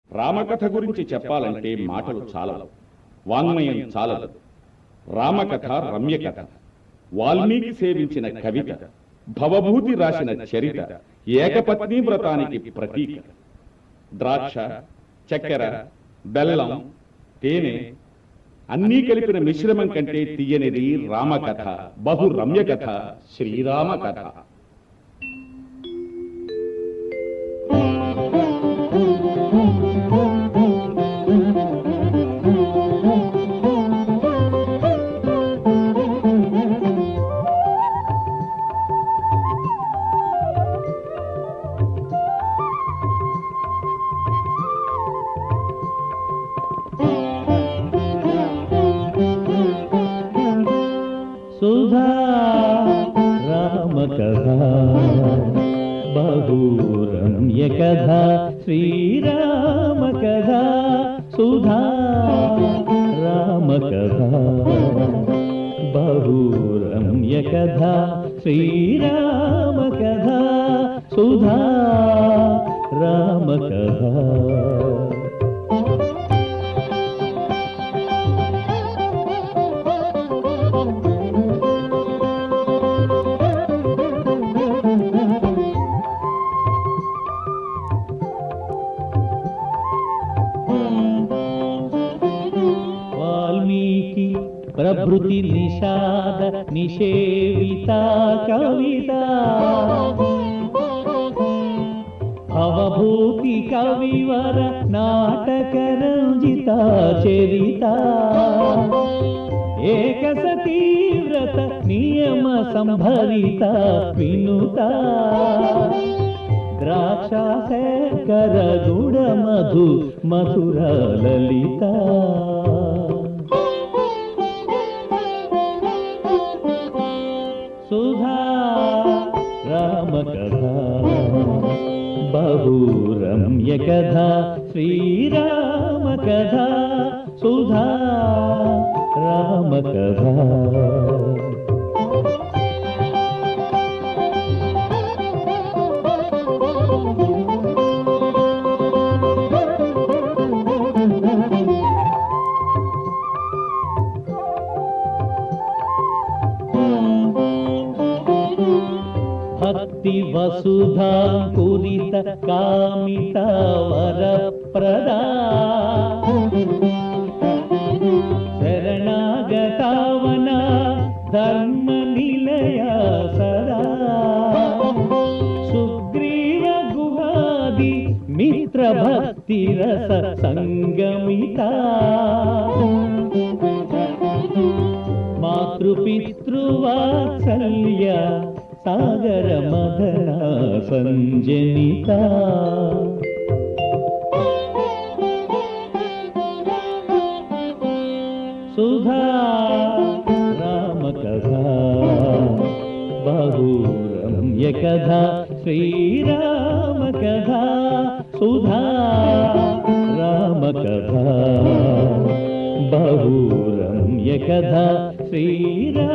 రామకథ గురించి చెప్పాలంటే మాటలు చాలవు వాంగ్మయం చాలదు రామకథ రమ్యకథ వాల్మీకి సేవించిన కవిత భవభూతి రాసిన చరిత ఏకపత్ని వ్రతానికి ప్రతీక ద్రాక్ష చక్కెర బెల్లం తేనె అన్నీ కలిపిన మిశ్రమం కంటే తీయనిది రామకథ బహు రమ్యకథ శ్రీరామ కథ సుధా రామకథా బహురమ్య కథా శ్రీరామకథా సుధా రామకథా బహురమ్య కథా శ్రీరామకథా సుధా రామకథా వాల్మీకి ప్రభృతి నిషాద నిషేవిత కవిత భవభూతి కవివర నాటక రంజిత చరిత ఏకసతీ వ్రత నియమ సంభరిత వినుత ద్రాక్షాశేఖర గుడ మధు మధుర లలిత సుధా రామకథా బహురమ్య కథా శ్రీరామకథా సుధా రామకథా భక్తి వసుధా కురిత కామిత వరప్రదా శరణాగతావన ధర్మ నిలయ సదా సుగ్రీవ గుహాది మిత్ర భక్తి రస సంగమిత మాతృపితృవాత్సల్య సాగర మదన సంజనిత సుధా రామకథా బహురమ్య కథా శ్రీరామకథా సుధా రామకథా బహురమ్య కథా శ్రీరా